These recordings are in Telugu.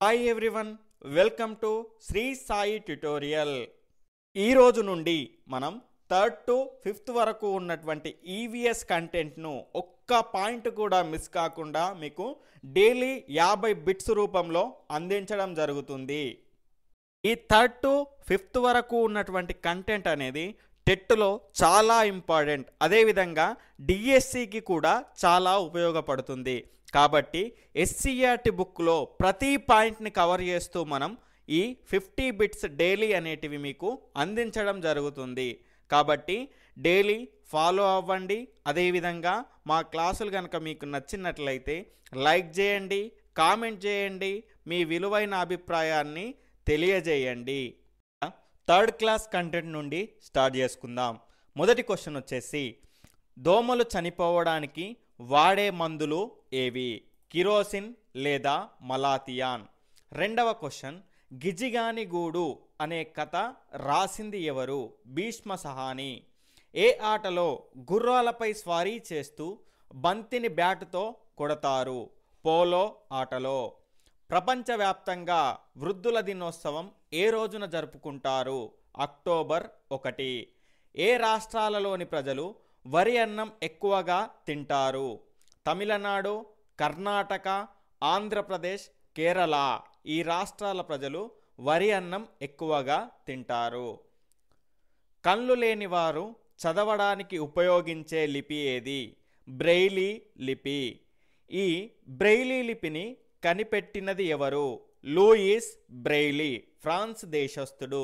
hi everyone welcome to Sri Sai tutorial ఈ రోజు నుండి మనం థర్డ్ టు ఫిఫ్త్ వరకు ఉన్నటువంటి ఈవీఎస్ కంటెంట్ను ఒక్క పాయింట్ కూడా మిస్ కాకుండా మీకు డైలీ యాభై బిట్స్ రూపంలో అందించడం జరుగుతుంది ఈ థర్డ్ టు ఫిఫ్త్ వరకు ఉన్నటువంటి కంటెంట్ అనేది టెట్లో చాలా ఇంపార్టెంట్ అదేవిధంగా డిఎస్సికి కూడా చాలా ఉపయోగపడుతుంది కాబట్టి ఎస్సీఆర్టీ బుక్లో ప్రతి పాయింట్ని కవర్ చేస్తూ మనం ఈ ఫిఫ్టీ బిట్స్ డైలీ అనేటివి మీకు అందించడం జరుగుతుంది కాబట్టి డైలీ ఫాలో అవ్వండి అదేవిధంగా మా క్లాసులు కనుక మీకు నచ్చినట్లయితే లైక్ చేయండి కామెంట్ చేయండి మీ విలువైన అభిప్రాయాన్ని తెలియజేయండి థర్డ్ క్లాస్ కంటెంట్ నుండి స్టార్ట్ చేసుకుందాం మొదటి క్వశ్చన్ వచ్చేసి దోమలు చనిపోవడానికి వాడే మందులు ఏవి కిరోసిన్ లేదా మలాతియాన్ రెండవ క్వశ్చన్ గిజిగాని గూడు అనే కథ రాసింది ఎవరు భీష్మ సహాని ఏ ఆటలో గుర్రాలపై స్వారీ చేస్తూ బంతిని బ్యాటుతో కొడతారు పోలో ఆటలో ప్రపంచవ్యాప్తంగా వృద్ధుల దినోత్సవం ఏ రోజున జరుపుకుంటారు అక్టోబర్ ఒకటి ఏ రాష్ట్రాలలోని ప్రజలు వరి అన్నం ఎక్కువగా తింటారు తమిళనాడు కర్ణాటక ఆంధ్రప్రదేశ్ కేరళ ఈ రాష్ట్రాల ప్రజలు వరి అన్నం ఎక్కువగా తింటారు కళ్ళు లేని వారు చదవడానికి ఉపయోగించే లిపి ఏది బ్రెయిలీ లిపి ఈ బ్రెయిలీ లిపిని కనిపెట్టినది ఎవరు లూయిస్ బ్రెయిలీ ఫ్రాన్స్ దేశస్థుడు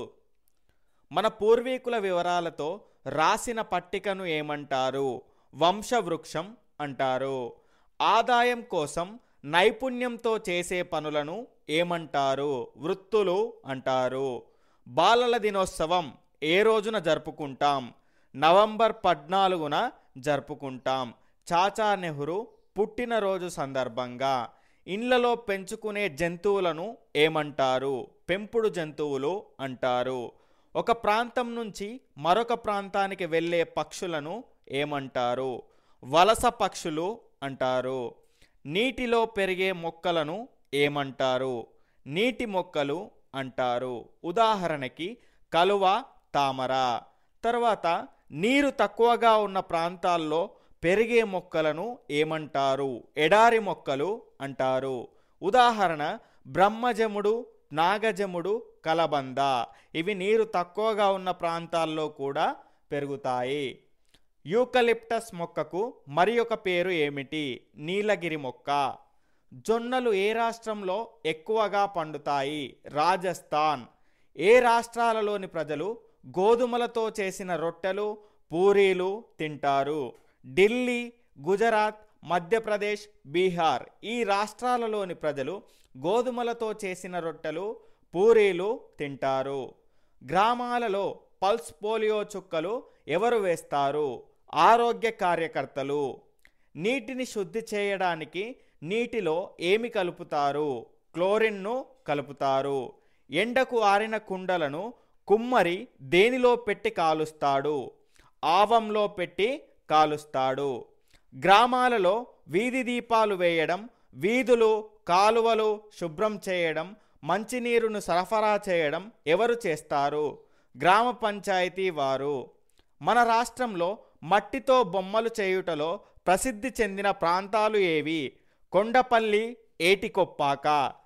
మన పూర్వీకుల వివరాలతో రాసిన పట్టికను ఏమంటారు వంశవృక్షం అంటారు ఆదాయం కోసం నైపుణ్యంతో చేసే పనులను ఏమంటారు వృత్తులు అంటారు బాలల దినోత్సవం ఏ రోజున జరుపుకుంటాం నవంబర్ పద్నాలుగున జరుపుకుంటాం చాచా నెహ్రూ పుట్టినరోజు సందర్భంగా ఇండ్లలో పెంచుకునే జంతువులను ఏమంటారు పెంపుడు జంతువులు అంటారు ఒక ప్రాంతం నుంచి మరొక ప్రాంతానికి వెళ్ళే పక్షులను ఏమంటారు వలస పక్షులు అంటారు నీటిలో పెరిగే మొక్కలను ఏమంటారు నీటి మొక్కలు అంటారు ఉదాహరణకి కలువ తామర తర్వాత నీరు తక్కువగా ఉన్న ప్రాంతాల్లో పెరిగే మొక్కలను ఏమంటారు ఎడారి మొక్కలు అంటారు ఉదాహరణ బ్రహ్మజముడు నాగజముడు కలబంద ఇవి నీరు తక్కువగా ఉన్న ప్రాంతాల్లో కూడా పెరుగుతాయి యూకలిప్టస్ మొక్కకు మరి ఒక పేరు ఏమిటి నీలగిరి మొక్క జొన్నలు ఏ రాష్ట్రంలో ఎక్కువగా పండుతాయి రాజస్థాన్ ఏ రాష్ట్రాలలోని ప్రజలు గోధుమలతో చేసిన రొట్టెలు పూరీలు తింటారు ఢిల్లీ గుజరాత్ మధ్యప్రదేశ్ బీహార్ ఈ రాష్ట్రాలలోని ప్రజలు గోధుమలతో చేసిన రొట్టెలు పూరీలు తింటారు గ్రామాలలో పల్స్ పోలియో చుక్కలు ఎవరు వేస్తారు ఆరోగ్య కార్యకర్తలు నీటిని శుద్ధి చేయడానికి నీటిలో ఏమి కలుపుతారు క్లోరిన్ను కలుపుతారు ఎండకు ఆరిన కుండలను కుమ్మరి దేనిలో పెట్టి కాలుస్తాడు ఆవంలో పెట్టి కాలుస్తాడు గ్రామాలలో వీధి దీపాలు వేయడం వీధులు కాలువలు శుభ్రం చేయడం మంచినీరును సరఫరా చేయడం ఎవరు చేస్తారు గ్రామ పంచాయతీ వారు మన రాష్ట్రంలో మట్టితో బొమ్మలు చేయుటలో ప్రసిద్ధి చెందిన ప్రాంతాలు ఏవి కొండపల్లి ఏటికొప్పాక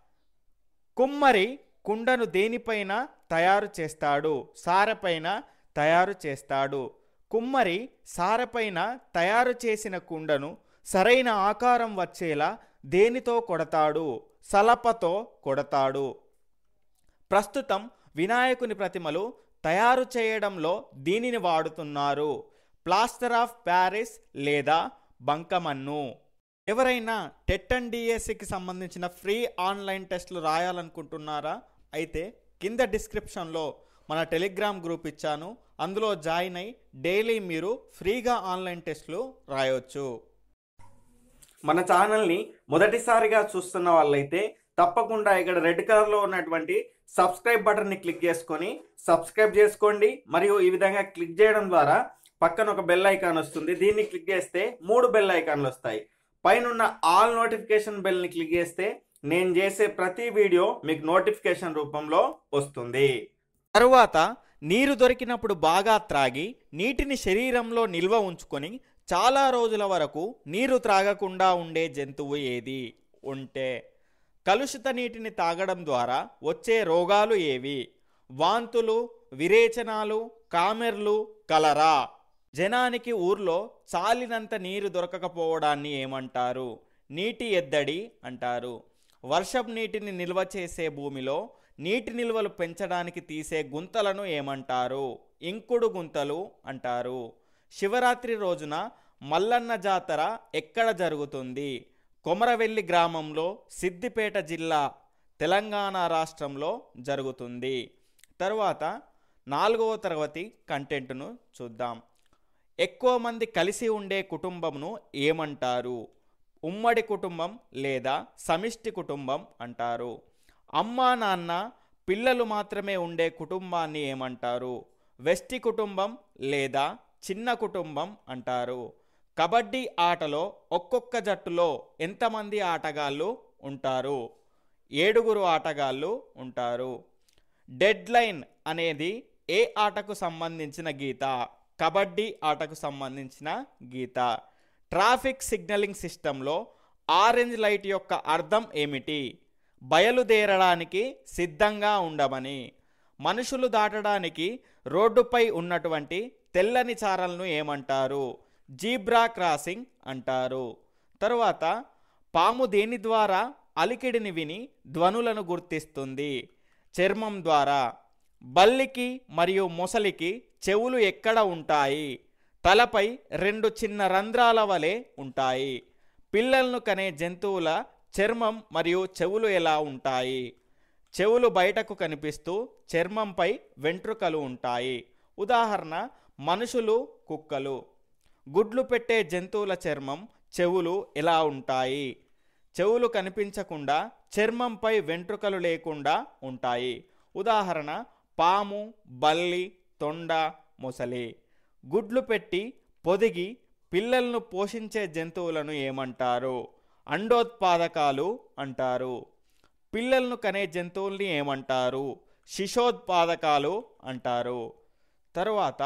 కుమ్మరి కుండను దేనిపైన తయారు చేస్తాడు సారెపైన తయారు చేస్తాడు కుమ్మరి సారెపైన తయారు చేసిన కుండను సరైన ఆకారం వచ్చేలా దేనితో కొడతాడు సలపతో కొడతాడు ప్రస్తుతం వినాయకుని ప్రతిమలు తయారు చేయడంలో దీనిని వాడుతున్నారు ప్లాస్టర్ ఆఫ్ ప్యారిస్ లేదా బంకమన్ను ఎవరైనా టెట్ అండ్ డిఎస్సికి సంబంధించిన ఫ్రీ ఆన్లైన్ టెస్టులు రాయాలనుకుంటున్నారా అయితే కింద డిస్క్రిప్షన్లో మన టెలిగ్రామ్ గ్రూప్ ఇచ్చాను అందులో జాయిన్ అయి డైలీ మీరు ఫ్రీగా ఆన్లైన్ టెస్టులు రాయొచ్చు మన ఛానల్ని మొదటిసారిగా చూస్తున్న వాళ్ళైతే తప్పకుండా ఇక్కడ రెడ్ కలర్లో ఉన్నటువంటి సబ్స్క్రైబ్ బటన్ని క్లిక్ చేసుకొని సబ్స్క్రైబ్ చేసుకోండి మరియు ఈ విధంగా క్లిక్ చేయడం ద్వారా పక్కన ఒక బెల్ ఐకాన్ వస్తుంది దీన్ని క్లిక్ చేస్తే మూడు బెల్ ఐకాన్లు వస్తాయి పైన ఆల్ నోటిఫికేషన్ బెల్ని క్లిక్ చేస్తే నేను చేసే ప్రతి వీడియో మీకు నోటిఫికేషన్ రూపంలో వస్తుంది తరువాత నీరు దొరికినప్పుడు బాగా త్రాగి నీటిని శరీరంలో నిల్వ ఉంచుకొని చాలా రోజుల వరకు నీరు త్రాగకుండా ఉండే జంతువు ఏది ఉంటే కలుషిత నీటిని తాగడం ద్వారా వచ్చే రోగాలు ఏవి వాంతులు విరేచనాలు కామెర్లు కలరా జనానికి ఊర్లో చాలినంత నీరు దొరకకపోవడాన్ని ఏమంటారు నీటి ఎద్దడి అంటారు వర్షపు నీటిని నిల్వ చేసే భూమిలో నీటి నిల్వలు పెంచడానికి తీసే గుంతలను ఏమంటారు ఇంకుడు గుంతలు అంటారు శివరాత్రి రోజున మల్లన్న జాతర ఎక్కడ జరుగుతుంది కొమరవెల్లి గ్రామంలో సిద్దిపేట జిల్లా తెలంగాణ రాష్ట్రంలో జరుగుతుంది తరువాత నాలుగవ తరగతి కంటెంట్ను చూద్దాం ఎక్కువ మంది కలిసి ఉండే కుటుంబంను ఏమంటారు ఉమ్మడి కుటుంబం లేదా సమిష్టి కుటుంబం అంటారు అమ్మా నాన్న పిల్లలు మాత్రమే ఉండే కుటుంబాన్ని ఏమంటారు వెస్టి కుటుంబం లేదా చిన్న కుటుంబం అంటారు కబడ్డీ ఆటలో ఒక్కొక్క జట్టులో ఎంతమంది ఆటగాళ్ళు ఉంటారు ఏడుగురు ఆటగాళ్ళు ఉంటారు డెడ్ లైన్ అనేది ఏ ఆటకు సంబంధించిన గీత కబడ్డీ ఆటకు సంబంధించిన గీత ట్రాఫిక్ సిగ్నలింగ్ సిస్టంలో ఆరెంజ్ లైట్ యొక్క అర్థం ఏమిటి బయలుదేరడానికి సిద్ధంగా ఉండమని మనుషులు దాటడానికి రోడ్డుపై ఉన్నటువంటి తెల్లని చారలను ఏమంటారు జీబ్రా క్రాసింగ్ అంటారు తరువాత పాము దేని ద్వారా అలికిడిని విని ధ్వనులను గుర్తిస్తుంది చర్మం ద్వారా బల్లికి మరియు మొసలికి చెవులు ఎక్కడ ఉంటాయి తలపై రెండు చిన్న రంధ్రాల వలె ఉంటాయి పిల్లలను కనే జంతువుల చర్మం మరియు చెవులు ఎలా ఉంటాయి చెవులు బయటకు కనిపిస్తూ చర్మంపై వెంట్రుకలు ఉంటాయి ఉదాహరణ మనుషులు కుక్కలు గుడ్లు పెట్టే జంతువుల చర్మం చెవులు ఎలా ఉంటాయి చెవులు కనిపించకుండా చర్మంపై వెంట్రుకలు లేకుండా ఉంటాయి ఉదాహరణ పాము బల్లి తొండ మొసలి గుడ్లు పెట్టి పొదిగి పిల్లలను పోషించే జంతువులను ఏమంటారు అండోత్పాదకాలు అంటారు పిల్లలను కనే జంతువుల్ని ఏమంటారు శిశోత్పాదకాలు అంటారు తరువాత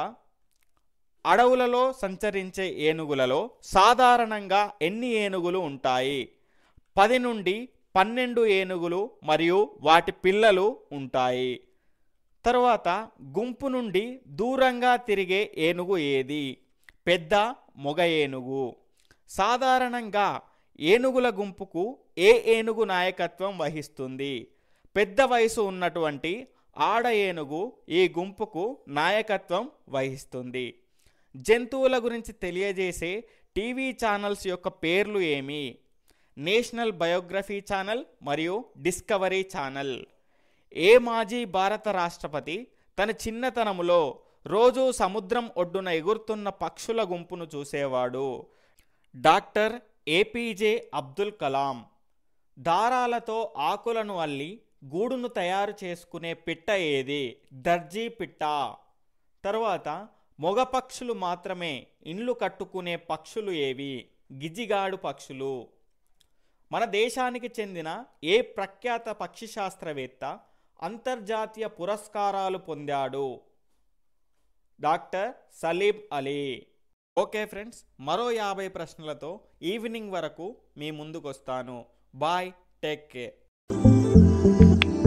అడవులలో సంచరించే ఏనుగులలో సాధారణంగా ఎన్ని ఏనుగులు ఉంటాయి పది నుండి పన్నెండు ఏనుగులు మరియు వాటి పిల్లలు ఉంటాయి తరువాత గుంపు నుండి దూరంగా తిరిగే ఏనుగు ఏది పెద్ద మొగ ఏనుగు సాధారణంగా ఏనుగుల గుంపుకు ఏ ఏనుగు నాయకత్వం వహిస్తుంది పెద్ద వయసు ఉన్నటువంటి ఆడ ఏనుగు ఈ గుంపుకు నాయకత్వం వహిస్తుంది జంతువుల గురించి తెలియజేసే టీవీ ఛానల్స్ యొక్క పేర్లు ఏమి నేషనల్ బయోగ్రఫీ ఛానల్ మరియు డిస్కవరీ ఛానల్ ఏ మాజీ భారత రాష్ట్రపతి తన చిన్నతనములో రోజూ సముద్రం ఒడ్డున ఎగురుతున్న పక్షుల గుంపును చూసేవాడు డాక్టర్ ఏపీజే అబ్దుల్ కలాం దారాలతో ఆకులను అల్లి గూడును తయారు చేసుకునే పిట్ట ఏది దర్జీ పిట్ట తరువాత మొగ పక్షులు మాత్రమే ఇండ్లు కట్టుకునే పక్షులు ఏవి గిజిగాడు పక్షులు మన దేశానికి చెందిన ఏ ప్రఖ్యాత పక్షి శాస్త్రవేత్త అంతర్జాతీయ పురస్కారాలు పొందాడు doctor Salim Ali okay friends మరో యాభై ప్రశ్నలతో ఈవినింగ్ వరకు మీ ముందుకు వస్తాను బాయ్ టేక్ కేర్